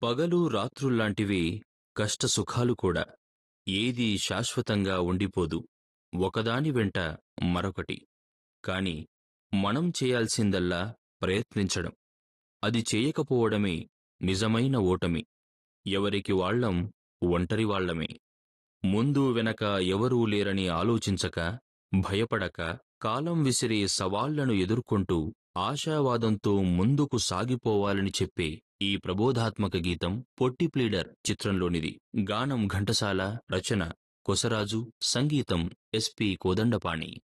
పగలు రాత్రుల్లాంటివి కష్టసుఖాలు కూడా ఏదీ శాశ్వతంగా ఉండిపోదు ఒకదాని వెంట మరొకటి కాని మనం చేయాల్సిందల్లా ప్రయత్నించడం అది చేయకపోవడమే నిజమైన ఓటమి ఎవరికి వాళ్ళం ఒంటరి వాళ్ళమే ముందు వెనక ఎవరూ లేరని ఆలోచించక భయపడక కాలం విసిరే సవాళ్లను ఎదుర్కొంటూ ఆశావాదంతో ముందుకు సాగిపోవాలని చెప్పే ఈ ప్రబోధాత్మక గీతం పొట్టి ప్లీడర్ చిత్రంలోనిది గానం ఘంటసాల రచన కొసరాజు సంగీతం ఎస్పి కోదండపాణి